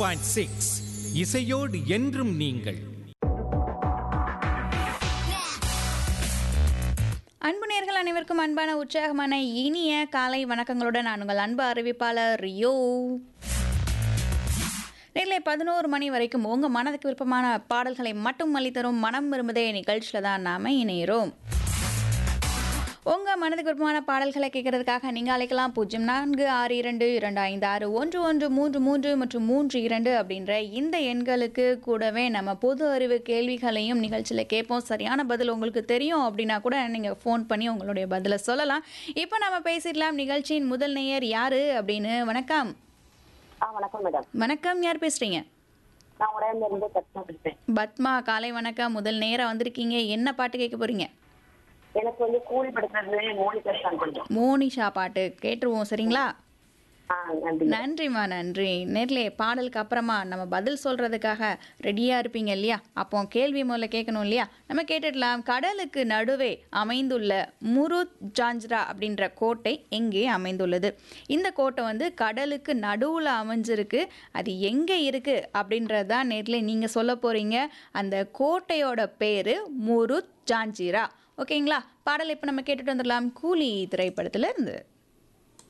point six இசையோடு என்றும் நீங்கள் அன்பு நேர்கள் அனைவருக்கும் அன்பான உற்சாகமான இனிய காலை வணக்கங்களுடன் நான் உங்கள் அன்பு அறிவிப்பாளர் ரியோ நேரிலே பதினோரு மணி வரைக்கும் உங்கள் மனதுக்கு விருப்பமான பாடல்களை மட்டும் அளித்தரும் மனம் விரும்புதே நிகழ்ச்சியில் தான் நாம் இணைகிறோம் உங்கள் மனதுக்கு விருப்பமான பாடல்களை கேட்கறதுக்காக நீங்கள் அழைக்கலாம் பூஜ்ஜியம் நான்கு ஆறு இரண்டு இரண்டு ஐந்து ஆறு ஒன்று ஒன்று மூன்று மூன்று மற்றும் மூன்று இரண்டு அப்படின்ற இந்த எண்களுக்கு கூடவே நம்ம பொது அறிவு கேள்விகளையும் நிகழ்ச்சியில் கேட்போம் சரியான பதில் உங்களுக்கு தெரியும் அப்படின்னா கூட நீங்கள் ஃபோன் பண்ணி உங்களுடைய பதிலை சொல்லலாம் இப்போ நம்ம பேசிடலாம் நிகழ்ச்சியின் முதல் நேயர் யாரு அப்படின்னு வணக்கம் ஆ வணக்கம் மேடம் வணக்கம் யார் பேசுறீங்க நான் உடையில இருந்து கஷ்டம் பேசுறேன் பத்மா காலை வணக்கம் முதல் நேரம் வந்திருக்கீங்க என்ன பாட்டு கேட்க போறீங்க எனக்கு வந்து கூலி படுத்துறதுல மோனிகா சாங் கொஞ்சம் மோனிஷா பாட்டு கேட்டுருவோம் சரிங்களா ஆ நன்றி நன்றிம்மா நன்றி நேர்லே பாடலுக்கு அப்புறமா நம்ம பதில் சொல்றதுக்காக ரெடியா இருப்பீங்க இல்லையா அப்போ கேள்வி முதல்ல கேட்கணும் இல்லையா நம்ம கேட்டுடலாம் கடலுக்கு நடுவே அமைந்துள்ள முருத் ஜாஞ்சிரா அப்படின்ற கோட்டை எங்கே அமைந்துள்ளது இந்த கோட்டை வந்து கடலுக்கு நடுவில் அமைஞ்சிருக்கு அது எங்கே இருக்கு அப்படின்றது தான் நேர்ல நீங்கள் சொல்ல போறீங்க அந்த கோட்டையோட பேரு முருத் ஜாஞ்சிரா ஓகேங்களா பாடல் இப்போ நம்ம கேட்டுட்டு வந்துடலாம் கூலி திரைப்படத்துல இருந்து